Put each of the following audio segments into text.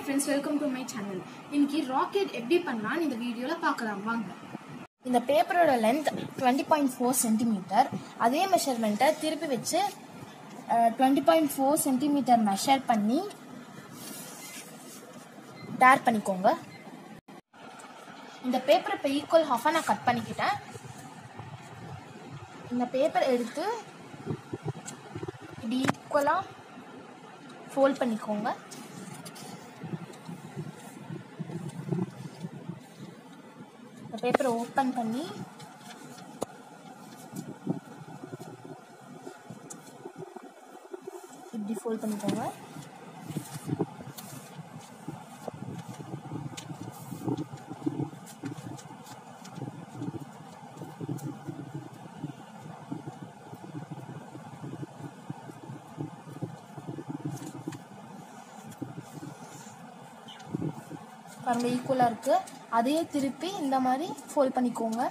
friends welcome to my channel இன்னைக்கு rocket எப்படி பண்ணலாம்னு இந்த வீடியோவில் பார்க்கலாம் வாங்க இந்த பேப்பரோட length twenty point four centimetre அதே மெஷர்மெண்ட்டை திருப்பி வச்சு twenty point four centimetre measure பண்ணி டேர் பண்ணிக்கோங்க இந்த பேப்பரை இப்போ ஈக்குவல் ஹாஃபாக நான் கட் பண்ணிக்கிட்டேன் இந்த பேப்பர் எடுத்து இப்படி ஈக்குவலாக ஃபோல்ட் பண்ணிக்கோங்க இந்த பேப்பரை ஓப்பன் பண்ணி இப்படி ஃபோல்ட் பண்ணிக்கோங்க பாருங்க ஈக்குவலாக இருக்கு அதையே திருப்பி இந்த மாதிரி ஃபோல்ட் பண்ணிக்கோங்க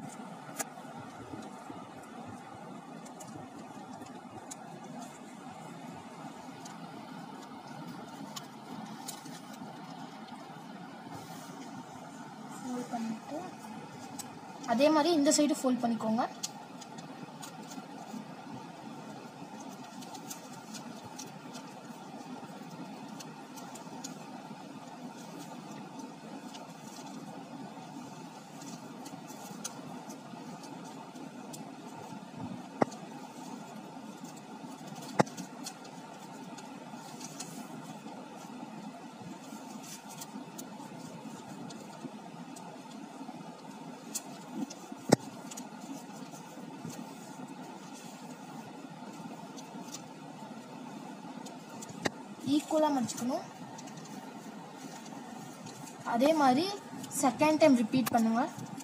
ஃபோல்ட் பண்ணிட்டு அதே மாதிரி இந்த சைடு ஃபோல்ட் பண்ணிக்கோங்க ஈக்குவலாக மடிச்சுக்கணும் அதே மாதிரி செகண்ட் டைம் ரிப்பீட் பண்ணுங்க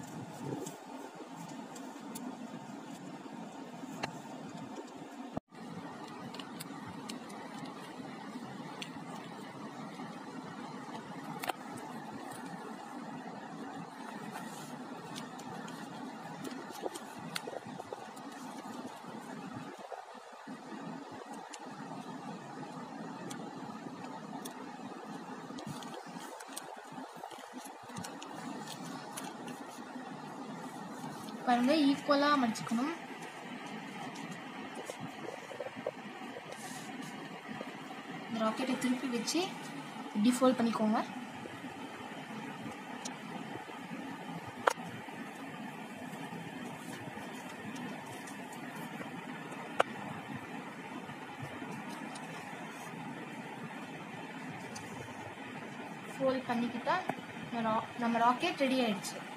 பாருங்க ஈக்குவலாக மடிச்சுக்கணும் இந்த ராக்கெட்டை திருப்பி வச்சு இப்படி ஃபோல்ட் பண்ணிக்கோங்க ஃபோல்ட் பண்ணிக்கிட்டா நம்ம ரா- நம்ம ராக்கெட் ரெடி ஆயிடுச்சு